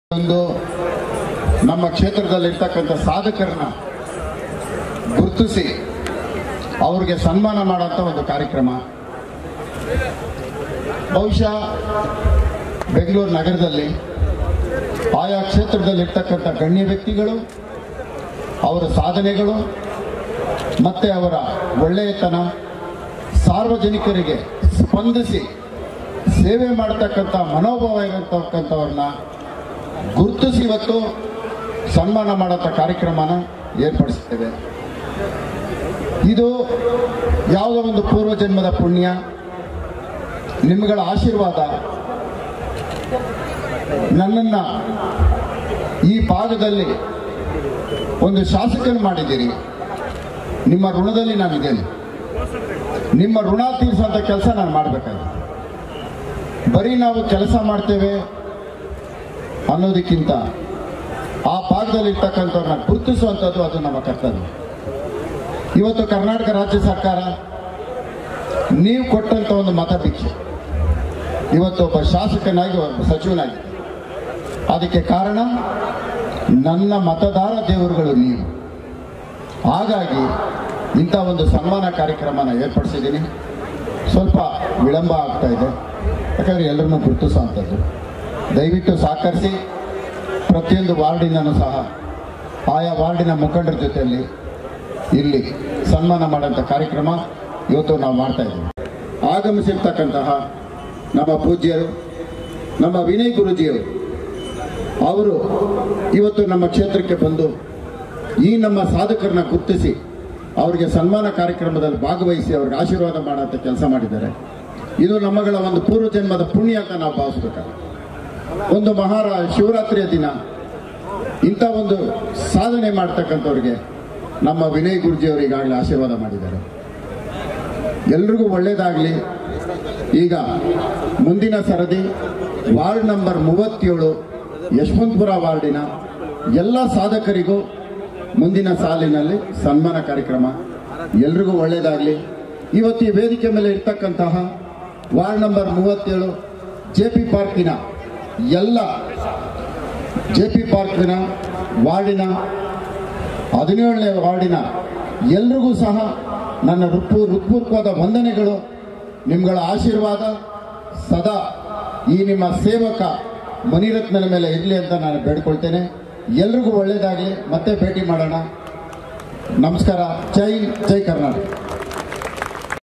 ಒಂದು ನಮ್ಮ ಕ್ಷೇತ್ರದಲ್ಲಿರ್ತಕ್ಕಂಥ ಸಾಧಕರನ್ನ ಗುರುತಿಸಿ ಅವ್ರಿಗೆ ಸನ್ಮಾನ ಮಾಡೋಂಥ ಒಂದು ಕಾರ್ಯಕ್ರಮ ಬಹುಶಃ ಬೆಂಗಳೂರು ನಗರದಲ್ಲಿ ಆಯಾ ಕ್ಷೇತ್ರದಲ್ಲಿರ್ತಕ್ಕಂಥ ಗಣ್ಯ ವ್ಯಕ್ತಿಗಳು ಅವರ ಸಾಧನೆಗಳು ಮತ್ತೆ ಅವರ ಒಳ್ಳೆಯತನ ಸಾರ್ವಜನಿಕರಿಗೆ ಸ್ಪಂದಿಸಿ ಸೇವೆ ಮಾಡತಕ್ಕಂಥ ಮನೋಭಾವ ಇರತಕ್ಕಂಥವ್ರನ್ನ ಗುರುತಿಸಿ ಇವತ್ತು ಸನ್ಮಾನ ಮಾಡೋಂಥ ಕಾರ್ಯಕ್ರಮನ ಏರ್ಪಡಿಸ್ತೇವೆ ಇದು ಯಾವುದೋ ಒಂದು ಪೂರ್ವ ಜನ್ಮದ ಪುಣ್ಯ ನಿಮ್ಗಳ ಆಶೀರ್ವಾದ ನನ್ನನ್ನು ಈ ಭಾಗದಲ್ಲಿ ಒಂದು ಶಾಸಕನ ಮಾಡಿದ್ದೀರಿ ನಿಮ್ಮ ಋಣದಲ್ಲಿ ನಾನಿದ್ದೇನೆ ನಿಮ್ಮ ಋಣ ತೀರಿಸುವಂಥ ಕೆಲಸ ನಾನು ಮಾಡಬೇಕಾಗಿದೆ ಬರೀ ನಾವು ಕೆಲಸ ಮಾಡ್ತೇವೆ ಅನ್ನೋದಕ್ಕಿಂತ ಆ ಭಾಗದಲ್ಲಿ ಇರ್ತಕ್ಕಂಥವ್ರನ್ನ ಗುರುತಿಸುವಂಥದ್ದು ಅದು ನಮ್ಮ ಕರ್ತವ್ಯ ಇವತ್ತು ಕರ್ನಾಟಕ ರಾಜ್ಯ ಸರ್ಕಾರ ನೀವು ಕೊಟ್ಟಂಥ ಒಂದು ಮತ ಭಿಕ್ಷೆ ಇವತ್ತು ಒಬ್ಬ ಶಾಸಕನಾಗಿ ಒಬ್ಬ ಸಚಿವನಾಗಿ ಅದಕ್ಕೆ ಕಾರಣ ನನ್ನ ಮತದಾರ ದೇವರುಗಳು ನೀವು ಹಾಗಾಗಿ ಇಂಥ ಒಂದು ಸನ್ಮಾನ ಕಾರ್ಯಕ್ರಮನ ಏರ್ಪಡಿಸಿದ್ದೀನಿ ಸ್ವಲ್ಪ ವಿಳಂಬ ಆಗ್ತಾ ಇದೆ ಯಾಕಂದರೆ ಎಲ್ಲರನ್ನೂ ಗುರುತಿಸುವಂಥದ್ದು ದಯವಿಟ್ಟು ಸಹಕರಿಸಿ ಪ್ರತಿಯೊಂದು ವಾರ್ಡಿನೂ ಸಹ ಆಯಾ ವಾರ್ಡಿನ ಮುಖಂಡರ ಜೊತೆಯಲ್ಲಿ ಇಲ್ಲಿ ಸನ್ಮಾನ ಮಾಡೋಂಥ ಕಾರ್ಯಕ್ರಮ ಇವತ್ತು ನಾವು ಮಾಡ್ತಾ ಇದ್ದೀವಿ ಆಗಮಿಸಿರ್ತಕ್ಕಂತಹ ನಮ್ಮ ಪೂಜ್ಯರು ನಮ್ಮ ವಿನಯ್ ಗುರುಜಿಯವರು ಅವರು ಇವತ್ತು ನಮ್ಮ ಕ್ಷೇತ್ರಕ್ಕೆ ಬಂದು ಈ ನಮ್ಮ ಸಾಧಕರನ್ನ ಗುರುತಿಸಿ ಅವರಿಗೆ ಸನ್ಮಾನ ಕಾರ್ಯಕ್ರಮದಲ್ಲಿ ಭಾಗವಹಿಸಿ ಅವ್ರಿಗೆ ಆಶೀರ್ವಾದ ಮಾಡೋಂಥ ಕೆಲಸ ಮಾಡಿದ್ದಾರೆ ಇದು ನಮ್ಮಗಳ ಒಂದು ಪೂರ್ವ ಜನ್ಮದ ಪುಣ್ಯ ಅಂತ ನಾವು ಭಾವಿಸ್ಬೇಕಾಗುತ್ತೆ ಒಂದು ಮಹಾರ ಶಿವರಾತ್ರಿಯ ದಿನ ಇಂಥ ಒಂದು ಸಾಧನೆ ಮಾಡ್ತಕ್ಕಂಥವ್ರಿಗೆ ನಮ್ಮ ವಿನಯ್ ಗುರುಜಿಯವರು ಈಗಾಗಲೇ ಆಶೀರ್ವಾದ ಮಾಡಿದ್ದಾರೆ ಎಲ್ರಿಗೂ ಒಳ್ಳೇದಾಗಲಿ ಈಗ ಮುಂದಿನ ಸರದಿ ವಾರ್ಡ್ ನಂಬರ್ ಮೂವತ್ತೇಳು ಯಶವಂತಪುರ ವಾರ್ಡಿನ ಎಲ್ಲ ಸಾಧಕರಿಗೂ ಮುಂದಿನ ಸಾಲಿನಲ್ಲಿ ಸನ್ಮಾನ ಕಾರ್ಯಕ್ರಮ ಎಲ್ರಿಗೂ ಒಳ್ಳೇದಾಗಲಿ ಇವತ್ತು ಈ ವೇದಿಕೆ ಮೇಲೆ ಇರ್ತಕ್ಕಂತಹ ವಾರ್ಡ್ ನಂಬರ್ ಮೂವತ್ತೇಳು ಜೆ ಪಿ ಪಾರ್ಕಿನ ಎಲ್ಲ ಜೆ ಪಿ ಪಾರ್ಕಿನ ವಾರ್ಡಿನ ಹದಿನೇಳನೇ ವಾರ್ಡಿನ ಎಲ್ರಿಗೂ ಸಹ ನನ್ನ ಹೃತ್ಪೂ ಹೃತ್ಪೂರ್ವಕವಾದ ವಂದನೆಗಳು ನಿಮ್ಗಳ ಆಶೀರ್ವಾದ ಸದಾ ಈ ನಿಮ್ಮ ಸೇವಕ ಮಣಿರತ್ನನ ಮೇಲೆ ಇರಲಿ ಅಂತ ನಾನು ಬೇಡ್ಕೊಳ್ತೇನೆ ಎಲ್ರಿಗೂ ಒಳ್ಳೇದಾಗಲಿ ಮತ್ತೆ ಭೇಟಿ ಮಾಡೋಣ ನಮಸ್ಕಾರ ಜೈ ಜೈ ಕರ್ನಾಟಕ